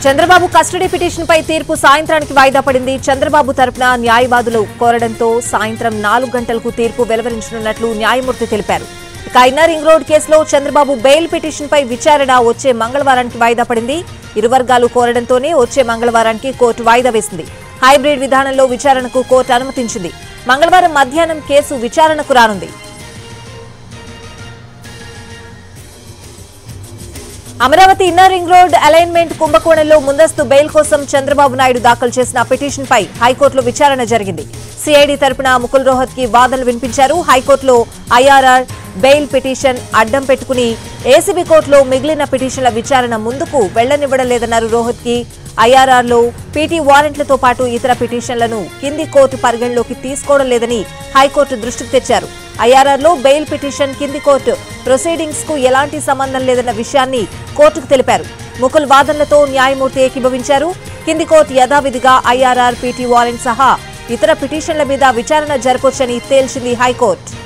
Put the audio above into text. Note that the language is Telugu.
చంద్రబాబు కస్టడీ పిటిషన్ పై తీర్పు సాయంత్రానికి వాయిదా పడింది చంద్రబాబు తరపున న్యాయవాదులు కోరడంతో సాయంత్రం నాలుగు గంటలకు తీర్పు వెలువరించనున్నట్లు న్యాయమూర్తి తెలిపారు ఇక ఇన్నర్ రింగ్ రోడ్ కేసులో చంద్రబాబు బెయిల్ పిటిషన్ పై విచారణ వచ్చే మంగళవారానికి వాయిదా పడింది ఇరు వర్గాలు కోరడంతోనే వచ్చే మంగళవారానికి కోర్టు వాయిదా వేసింది హైబ్రిడ్ విధానంలో విచారణకు కోర్టు అనుమతించింది మంగళవారం మధ్యాహ్నం కేసు విచారణకు రానుంది Amaravati inner ring road alignment కుంభకోణంలో ముందస్తు బెయిల్ కోసం చంద్రబాబు నాయుడు దాఖలు చేసిన పిటిషన్ పై హైకోర్టులో విచారణ జరిగింది సిఐడి తరపున ముకుల్ రోహత్ కి వాదనలు వినిపించారు హైకోర్టులో ఐఆర్ఆర్ బెయిల్ పిటిషన్ అడ్డం పెట్టుకుని ఏసీబీ కోర్టులో మిగిలిన పిటిషన్ల విచారణ ముందుకు వెళ్లనివ్వడం లేదన్నారు రోహత్ కి ఐఆర్ఆర్లో పీటీ వారెంట్లతో పాటు ఇతర పిటిషన్లను కింది కోర్టు పరిగణలోకి తీసుకోవడం లేదని హైకోర్టు దృష్టికి తెచ్చారు ఐఆర్ఆర్లో బెయిల్ పిటిషన్ కింది కోర్టు ప్రొసీడింగ్స్ కు ఎలాంటి సంబంధం లేదన్న విషయాన్ని కోర్టుకు తెలిపారు ముకుల్ వాదనలతో న్యాయమూర్తి ఏకీభవించారు కింది కోర్టు యథావిధిగా ఐఆర్ఆర్ పీటీ వారెంట్ సహా ఇతర పిటిషన్ల మీద విచారణ జరపొచ్చని తేల్చింది హైకోర్టు